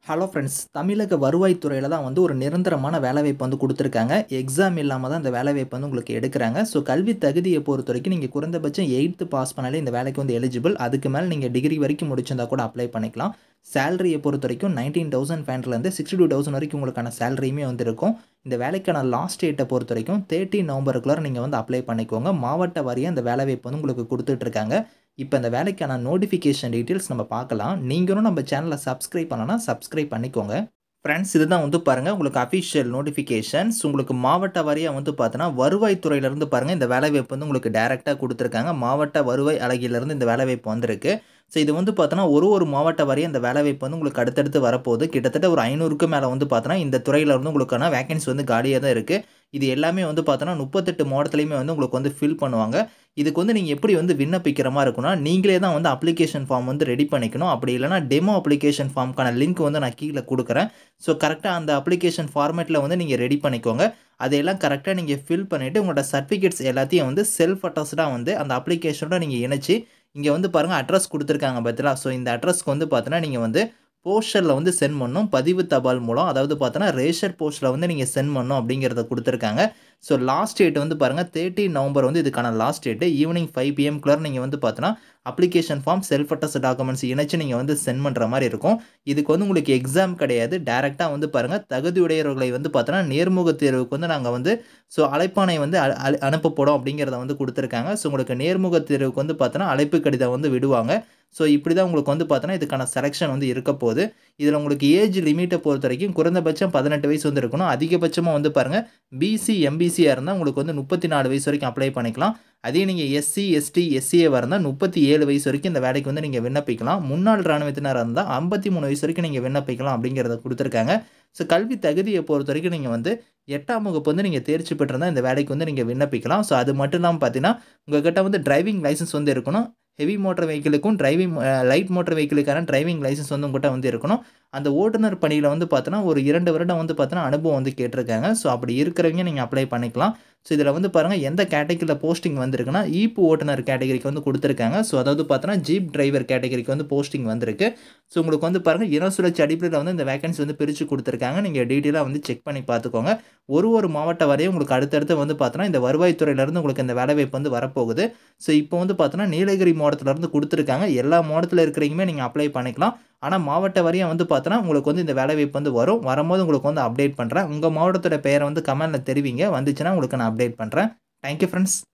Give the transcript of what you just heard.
hello friends தமிழக வருவாய்த்துறையில தான் வந்து ஒரு நிரந்தரமான வேலைவாய்ப்பு வந்து கொடுத்துருக்காங்க எக்ஸாம் இல்லாமல் தான் இந்த வேலைவாய்ப்பு வந்து உங்களுக்கு எடுக்கிறாங்க ஸோ கல்வி தகுதியை பொறுத்த வரைக்கும் நீங்கள் குறைந்தபட்சம் எயித்து பாஸ் பண்ணாலே இந்த வேலைக்கு வந்து எலிஜிபிள் அதுக்கு மேலே நீங்கள் டிகிரி வரைக்கும் முடிச்சிருந்தா கூட அப்ளை பண்ணிக்கலாம் சேலரியை பொறுத்த வரைக்கும் நைன்டீன் தௌசண்ட் ஃபேண்ட்லேருந்து சிக்ஸ்டி டூ தௌசண்ட் வரைக்கும் உங்களுக்கான சேலரியுமே வந்து இருக்கும் இந்த வேலைக்கான லாஸ்ட் டேட்டை பொறுத்த வரைக்கும் தேர்ட்டி நவம்பருக்குள்ளே நீங்கள் வந்து அப்ளை பண்ணிக்கோங்க மாவட்ட வாரியாக இந்த வேலைவாய்ப்பு வந்து உங்களுக்கு கொடுத்துட்ருக்காங்க இப்போ இந்த வேலைக்கான நோட்டிஃபிகேஷன் டீட்டெயில்ஸ் நம்ம பார்க்கலாம் நீங்களும் நம்ம சேனலை சப்ஸ்கிரைப் பண்ணலன்னா சப்ஸ்கிரைப் பண்ணிக்கோங்க ஃப்ரெண்ட்ஸ் இதுதான் வந்து பாருங்கள் உங்களுக்கு அஃபிஷியல் நோட்டிஃபிகேஷன்ஸ் உங்களுக்கு மாவட்ட வாரியாக வந்து பார்த்தோன்னா வருவாய்த்துறையிலேருந்து பாருங்கள் இந்த வேலைவாய்ப்பு வந்து உங்களுக்கு டேரெக்டாக கொடுத்துருக்காங்க மாவட்ட வருவாய் அழகிலேருந்து இந்த வேலைவாய்ப்பு வந்திருக்கு ஸோ இது வந்து பார்த்தோன்னா ஒரு ஒரு மாவட்ட வாரியாக இந்த வேலைவாய்ப்பு வந்து உங்களுக்கு அடுத்தடுத்து வரப்போகுது கிட்டத்தட்ட ஒரு ஐநூறுக்கு மேலே வந்து பார்த்தோன்னா இந்த துறையில் வந்து உங்களுக்கான வேகன்சி வந்து காலியாக தான் இருக்குது இது எல்லாமே வந்து பார்த்தோன்னா முப்பத்தெட்டு மாவட்டத்துலையுமே வந்து உங்களுக்கு வந்து ஃபில் பண்ணுவாங்க இதுக்கு வந்து நீங்கள் எப்படி வந்து விண்ணப்பிக்கிற மாதிரி இருக்குன்னா நீங்களே தான் வந்து அப்ளிகேஷன் ஃபார்ம் வந்து ரெடி பண்ணிக்கணும் அப்படி இல்லைனா டெமோ அப்ளிகேஷன் ஃபார்முக்கான லிங்க் வந்து நான் கீழே கொடுக்குறேன் ஸோ கரெக்டாக அந்த அப்ளிகேஷன் ஃபார்மேட்டில் வந்து நீங்கள் ரெடி பண்ணிக்கோங்க அதையெல்லாம் கரெக்டாக நீங்கள் ஃபில் பண்ணிவிட்டு உங்களோட சர்டிஃபிகேட்ஸ் எல்லாத்தையும் வந்து செல்ஃப் அட்டஸ்டாக வந்து அந்த அப்ளிகேஷனோட நீங்கள் இணைச்சி இங்கே வந்து பாருங்கள் அட்ரஸ் கொடுத்துருக்காங்க பார்த்தீங்களா ஸோ இந்த அட்ரஸ்க்கு வந்து பார்த்தோன்னா நீங்கள் வந்து போஸ்டரில் வந்து சென்ட் பண்ணணும் பதிவு தபால் மூலம் அதாவது பார்த்தோன்னா ரேஷர் போஸ்ட்டில் வந்து நீங்கள் சென்ட் பண்ணணும் அப்படிங்கிறத கொடுத்துருக்காங்க ஸோ லாஸ்ட் டேட் வந்து பாருங்கள் தேர்ட்டி நவம்பர் வந்து இதுக்கான லாஸ்ட் டேட்டு ஈவினிங் ஃபைவ் பிஎம்குள்ளே நீங்கள் வந்து பார்த்தோன்னா application form self attest documents இணைச்சு நீங்கள் வந்து சென்ட் பண்ணுற மாதிரி இருக்கும் இதுக்கு வந்து உங்களுக்கு எக்ஸாம் கிடையாது டேரெக்டாக வந்து பாருங்கள் தகுதியுடையவர்களை வந்து பார்த்தோன்னா நேர்முக தேர்வுக்கு வந்து நாங்கள் வந்து ஸோ அழைப்பானை வந்து அனுப்பப்படும் அப்படிங்கிறத வந்து கொடுத்துருக்காங்க ஸோ உங்களுக்கு நேர்முக தேர்வுக்கு வந்து பார்த்தோன்னா அழைப்பு கடிதம் வந்து விடுவாங்க ஸோ இப்படி தான் உங்களுக்கு வந்து பார்த்தோன்னா இதுக்கான செலெக்ஷன் வந்து இருக்க போகுது இதில் உங்களுக்கு ஏஜ் லிமிட்டை பொறுத்த வரைக்கும் குறைந்தபட்சம் பதினெட்டு வயசு வந்து இருக்கணும் அதிகபட்சமாக வந்து பாருங்கள் பிசி எம்பிசியாக இருந்தால் உங்களுக்கு வந்து முப்பத்தி நாலு வயசு வரைக்கும் அப்ளை பண்ணிக்கலாம் அதே நீங்கள் எஸ்சி எஸ்டி எஸ்சிஏவாக இருந்தால் முப்பத்தி ஏழு வயசு வரைக்கும் இந்த வேலைக்கு வந்து நீங்கள் விண்ணப்பிக்கலாம் முன்னாள் இராணுவத்தினராக இருந்தால் ஐம்பத்தி மூணு வயசு வரைக்கும் நீங்கள் விண்ணப்பிக்கலாம் அப்படிங்கிறத கொடுத்துருக்காங்க ஸோ கல்வி தகுதியை பொறுத்த வரைக்கும் நீங்கள் வந்து எட்டாம் வகுப்பு வந்து நீங்கள் தேர்ச்சி பெற்றிருந்தால் இந்த வேலைக்கு வந்து நீங்கள் விண்ணப்பிக்கலாம் ஸோ அது மட்டும் இல்லாமல் பார்த்தீங்கன்னா உங்கள்கிட்ட வந்து டிரைவிங் லைசன்ஸ் வந்து இருக்கணும் ஹெவி மோட்டர் வெஹிக்கிளுக்கும் டிரைவிங் லைட் மோட்டர் வெஹிக்கிளுக்கான டிரைவிங் லைசன்ஸ் வந்து உங்கள்கிட்ட வந்து இருக்கணும் அந்த ஓட்டுநர் பணியில் வந்து பார்த்தோன்னா ஒரு இரண்டு வருடம் வந்து பார்த்தோன்னா அனுபவம் வந்து கேட்டிருக்காங்க ஸோ அப்படி இருக்கிறவங்க நீங்கள் அப்ளை பண்ணிக்கலாம் ஸோ இதில் வந்து பாருங்கள் எந்த கேட்டகரியில் போஸ்டிங் வந்திருக்குன்னா ஈப்பு ஓட்டுநர் கேட்டகரிக்கு வந்து கொடுத்துருக்காங்க ஸோ அதாவது பார்த்தோன்னா ஜீப் டிரைவர் கேட்டகரிக்கு வந்து போஸ்டிங் வந்திருக்கு ஸோ உங்களுக்கு வந்து பாருங்கள் இன சுழற்சி அடிப்படையில் வந்து இந்த வேகன்சி வந்து பிரித்து கொடுத்துருக்காங்க நீங்கள் டீட்டெயிலாக வந்து செக் பண்ணி பார்த்துக்கோங்க ஒரு ஒரு மாவட்ட வரையும் உங்களுக்கு அடுத்தடுத்து வந்து பார்த்தோன்னா இந்த வருவாய்த்துறையிலேருந்து உங்களுக்கு இந்த வேலைவாய்ப்பு வந்து வரப்போகுது ஸோ இப்போ வந்து பார்த்தோன்னா நீலகிரி மாவட்டத்திலேருந்து கொடுத்துருக்காங்க எல்லா மாவட்டத்தில் இருக்கிறீங்க நீங்கள் அப்ளை பண்ணிக்கலாம் ஆனால் மாவட்ட வரையும் வந்து பார்த்தோன்னா உங்களுக்கு வந்து இந்த வேலைவாய்ப்பு வந்து வரும் வரும்போது உங்களுக்கு வந்து அப்டேட் பண்ணுறேன் உங்கள் மாவட்டத்தோட பெயரை வந்து கமெண்டில் தெரிவிங்க வந்துச்சுன்னா உங்களுக்கு நான் அப்டேட் பண்ணுறேன் தேங்க்யூ ஃப்ரெண்ட்ஸ்